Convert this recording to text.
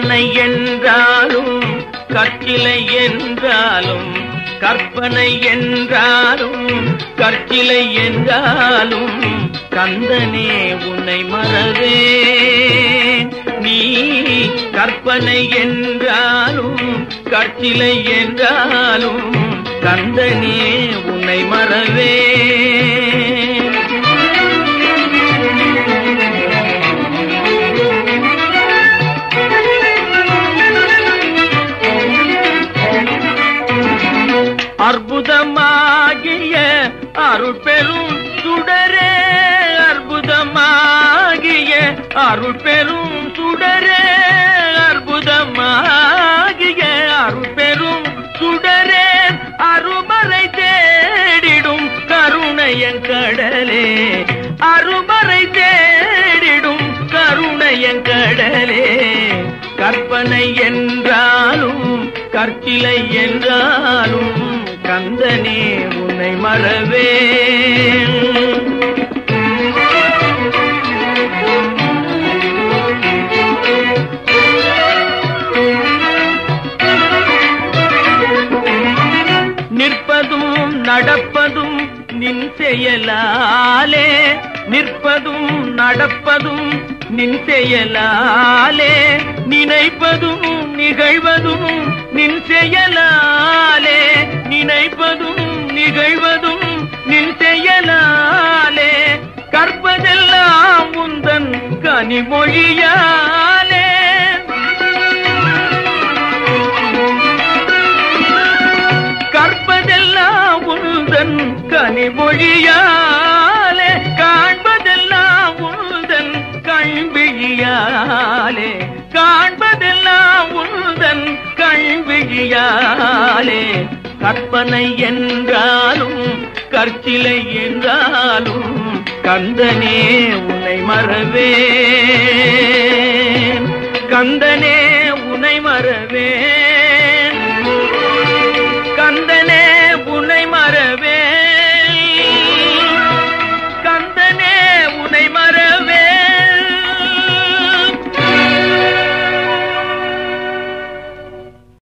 கற்பனை என்றாலும் கற்சிலை என்றாலும் கற்பனை என்றாலும் கற்சிலை என்றாலும் கந்தனே உன்னை மறவேன் நீ கற்பனை என்றாலும் கற்சிலை என்றாலும் கந்தனே உன்னை மறவேன் அற்புதமாகிய அருள் பெரும் சுடரே அற்புதமாகிய அருள் பெரும் சுடரே அற்புதமாகிய அருள் பெரும் சுடரே அருமறை தேடிடும் கருணையன் கடலே அருமறை தேடிடும் கருணையன் கடலே கற்பனை என்றாலும் கற்சிலை என்றாலும் கந்தனே உன்னை மறவேன் நிற்பதும் நடப்பதும் நின் செயலாலே நிற்பதும் நடப்பதும் நின் செயலாலே நினைப்பதும் நிகழ்வதும் நின் செயலாலே நினைப்பதும் நிகழ்வதும் நின் செயலாலே கற்பதெல்லாம் உந்தன் கனிமொழியாலே கற்பதெல்லாம் உந்தன் கனிமொழியாலே காண்பதெல்லாம் உந்தன் கண்விழியாலே காண்பதெல்லாம் உந்தன் கண்விழியாலே கற்பனை என்றாலும் கற்சிலை என்றாலும் கந்தனே உன்னை மறவேன் கந்தனே உன்னை மறவேன்